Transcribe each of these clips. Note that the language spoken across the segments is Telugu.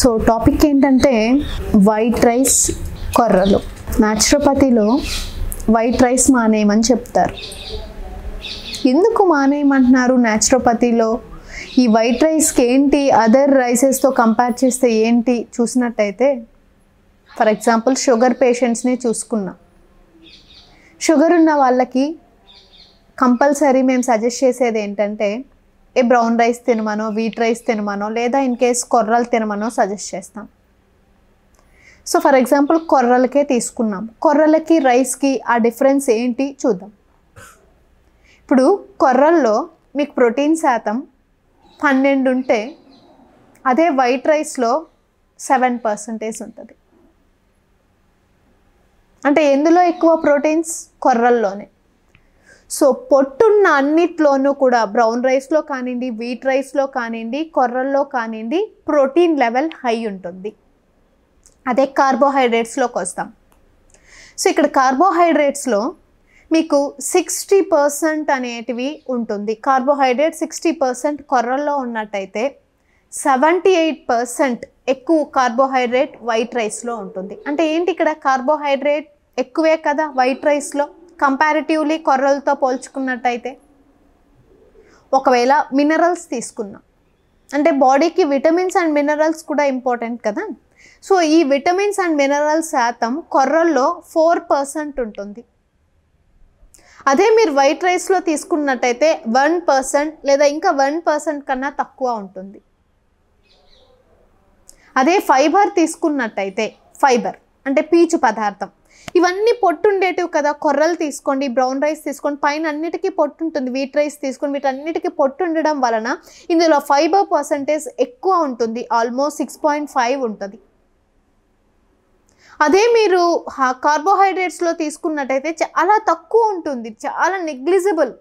సో టాపిక్ ఏంటంటే వైట్ రైస్ కొర్రలు న్యాచురోపతిలో వైట్ రైస్ మానేయమని చెప్తారు ఎందుకు మానేయమంటున్నారు న్యాచురోపతిలో ఈ వైట్ రైస్కి ఏంటి అదర్ రైసెస్తో కంపేర్ చేస్తే ఏంటి చూసినట్టయితే ఫర్ ఎగ్జాంపుల్ షుగర్ పేషెంట్స్ని చూసుకున్నాం షుగర్ ఉన్న వాళ్ళకి కంపల్సరీ మేము సజెస్ట్ చేసేది ఏంటంటే ఏ బ్రౌన్ రైస్ తినమనో వీట్ రైస్ తినమనో లేదా ఇన్ కేస్ కొర్రలు తినమనో సజెస్ట్ చేస్తాం సో ఫర్ ఎగ్జాంపుల్ కొర్రలకే తీసుకున్నాం కొర్రలకి రైస్కి ఆ డిఫరెన్స్ ఏంటి చూద్దాం ఇప్పుడు కొర్రల్లో మీకు ప్రోటీన్ శాతం పన్నెండు ఉంటే అదే వైట్ రైస్లో సెవెన్ పర్సంటేజ్ ఉంటుంది అంటే ఎందులో ఎక్కువ ప్రోటీన్స్ కొర్రల్లోనే సో పొట్టున్న అన్నిట్లోనూ కూడా బ్రౌన్ రైస్లో కానివ్వండి వీట్ రైస్లో కానివ్వండి కొర్రల్లో కానివ్వండి ప్రోటీన్ లెవెల్ హై ఉంటుంది అదే కార్బోహైడ్రేట్స్లోకి వస్తాం సో ఇక్కడ కార్బోహైడ్రేట్స్లో మీకు సిక్స్టీ పర్సెంట్ అనేటివి ఉంటుంది కార్బోహైడ్రేట్ సిక్స్టీ పర్సెంట్ కొర్రల్లో ఉన్నట్టయితే సెవెంటీ ఎయిట్ పర్సెంట్ ఎక్కువ కార్బోహైడ్రేట్ వైట్ రైస్లో ఉంటుంది అంటే ఏంటి ఇక్కడ కార్బోహైడ్రేట్ ఎక్కువే కదా వైట్ రైస్లో కంపారిటివ్లీ కొర్రలతో పోల్చుకున్నట్టయితే ఒకవేళ మినరల్స్ తీసుకున్నాం అంటే బాడీకి విటమిన్స్ అండ్ మినరల్స్ కూడా ఇంపార్టెంట్ కదా సో ఈ విటమిన్స్ అండ్ మినరల్ శాతం కొర్రల్లో ఫోర్ పర్సెంట్ ఉంటుంది అదే మీరు వైట్ రైస్లో తీసుకున్నట్టయితే వన్ పర్సెంట్ లేదా ఇంకా వన్ పర్సెంట్ కన్నా తక్కువ ఉంటుంది అదే ఫైబర్ తీసుకున్నట్టయితే ఫైబర్ అంటే పీచు పదార్థం ఇవన్నీ పొట్టుండేటివి కదా కొర్రలు తీసుకోండి బ్రౌన్ రైస్ తీసుకోండి పైన అన్నిటికీ పొట్టు ఉంటుంది వీట్ రైస్ తీసుకోండి వీటన్నిటికీ పొట్టు ఉండడం వలన ఇందులో ఫైబర్ పర్సంటేజ్ ఎక్కువ ఉంటుంది ఆల్మోస్ట్ సిక్స్ పాయింట్ ఫైవ్ ఉంటుంది అదే మీరు కార్బోహైడ్రేట్స్లో తీసుకున్నట్టయితే చాలా తక్కువ ఉంటుంది చాలా నెగ్లిజిబుల్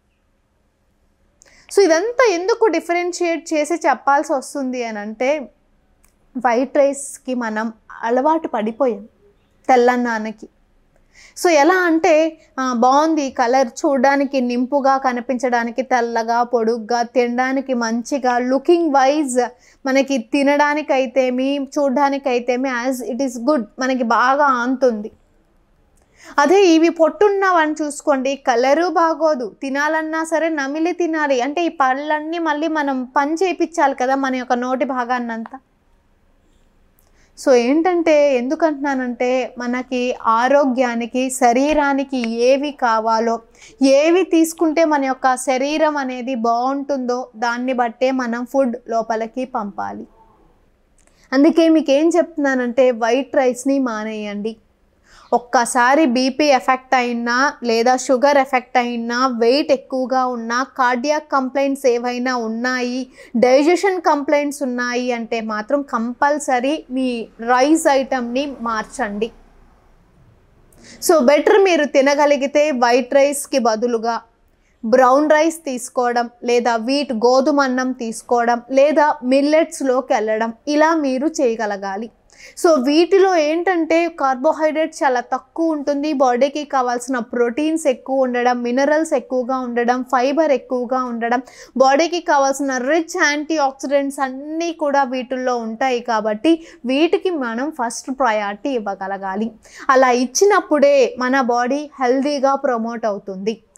సో ఇదంతా ఎందుకు డిఫరెన్షియేట్ చేసి చెప్పాల్సి వస్తుంది అని అంటే వైట్ రైస్కి మనం అలవాటు పడిపోయాం తెల్లన్నానికి సో ఎలా అంటే బాగుంది కలర్ చూడడానికి నింపుగా కనిపించడానికి తెల్లగా పొడుగ్గా తినడానికి మంచిగా లుకింగ్ వైజ్ మనకి తినడానికైతేమి చూడడానికైతేమి యాజ్ ఇట్ ఈస్ గుడ్ మనకి బాగా ఆంతుంది అదే ఇవి పొట్టున్నవని చూసుకోండి కలరు బాగోదు తినాలన్నా సరే నమిలి తినాలి అంటే ఈ పళ్ళన్నీ మళ్ళీ మనం పని చేయించాలి కదా మన యొక్క నోటి భాగాన్నంతా సో ఏంటంటే ఎందుకంటున్నానంటే మనకి ఆరోగ్యానికి శరీరానికి ఏవి కావాలో ఏవి తీసుకుంటే మన యొక్క శరీరం అనేది బాగుంటుందో దాన్ని బట్టే మనం ఫుడ్ లోపలికి పంపాలి అందుకే మీకు ఏం చెప్తున్నానంటే వైట్ రైస్ని మానేయండి ఒక్కసారి బీపీ ఎఫెక్ట్ అయినా లేదా షుగర్ ఎఫెక్ట్ అయినా వెయిట్ ఎక్కువగా ఉన్నా కార్డియాక్ కంప్లైంట్స్ ఏవైనా ఉన్నాయి డైజెషన్ కంప్లైంట్స్ ఉన్నాయి అంటే మాత్రం కంపల్సరీ మీ రైస్ ఐటమ్ని మార్చండి సో బెటర్ మీరు తినగలిగితే వైట్ రైస్కి బదులుగా బ్రౌన్ రైస్ తీసుకోవడం లేదా వీట్ గోధుమ అన్నం తీసుకోవడం లేదా మిల్లెట్స్లోకి వెళ్ళడం ఇలా మీరు చేయగలగాలి సో వీటిలో ఏంటంటే కార్బోహైడ్రేట్ చాలా తక్కువ ఉంటుంది బాడీకి కావాల్సిన ప్రోటీన్స్ ఎక్కువ ఉండడం మినరల్స్ ఎక్కువగా ఉండడం ఫైబర్ ఎక్కువగా ఉండడం బాడీకి కావాల్సిన రిచ్ యాంటీ ఆక్సిడెంట్స్ అన్నీ కూడా వీటిల్లో ఉంటాయి కాబట్టి వీటికి మనం ఫస్ట్ ప్రయారిటీ ఇవ్వగలగాలి అలా ఇచ్చినప్పుడే మన బాడీ హెల్దీగా ప్రమోట్ అవుతుంది